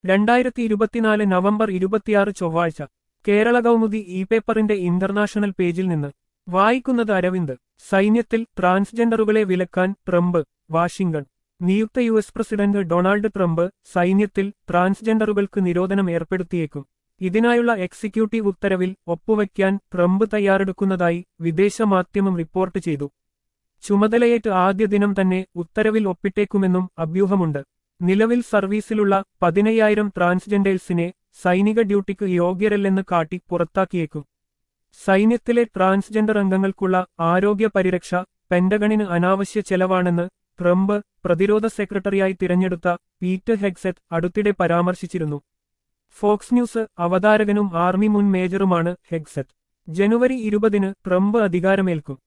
രണ്ടായിരത്തി ഇരുപത്തിനാല് നവംബർ ഇരുപത്തിയാറ് ചൊവ്വാഴ്ച കേരള കൗമുദി ഇ പേപ്പറിന്റെ ഇന്റർനാഷണൽ പേജിൽ നിന്ന് വായിക്കുന്നത് അരവിന്ദ് സൈന്യത്തിൽ ട്രാൻസ്ജെൻഡറുകളെ വിലക്കാൻ ട്രംപ് വാഷിംഗ്ടൺ നിയുക്ത U S president Donald Trump സൈന്യത്തിൽ ട്രാൻസ്ജെൻഡറുകൾക്ക് നിരോധനം ഏർപ്പെടുത്തിയേക്കും ഇതിനായുള്ള എക്സിക്യൂട്ടീവ് ഉത്തരവിൽ ഒപ്പുവയ്ക്കാൻ ട്രംപ് തയ്യാറെടുക്കുന്നതായി വിദേശ മാധ്യമം റിപ്പോർട്ട് ചെയ്തു ചുമതലയേറ്റ് ആദ്യ ദിനം തന്നെ ഉത്തരവിൽ ഒപ്പിട്ടേക്കുമെന്നും അഭ്യൂഹമുണ്ട് നിലവിൽ സർവീസിലുള്ള പതിനയ്യായിരം ട്രാൻസ്ജെൻഡേഴ്സിനെ സൈനിക ഡ്യൂട്ടിക്ക് യോഗ്യരല്ലെന്ന് കാട്ടി പുറത്താക്കിയേക്കും സൈന്യത്തിലെ ട്രാൻസ്ജെൻഡർ അംഗങ്ങൾക്കുള്ള ആരോഗ്യ പരിരക്ഷ പെന്റഗണിന് അനാവശ്യ ചെലവാണെന്ന് ട്രംപ് പ്രതിരോധ സെക്രട്ടറിയായി തിരഞ്ഞെടുത്ത പീറ്റർ ഹെഗ്സെറ്റ് അടുത്തിടെ പരാമർശിച്ചിരുന്നു ഫോക്സ് ന്യൂസ് അവതാരകനും ആർമി മുൻ മേജറുമാണ് ഹെഗ്സെറ്റ് ജനുവരി ഇരുപതിന് ട്രംപ് അധികാരമേൽക്കും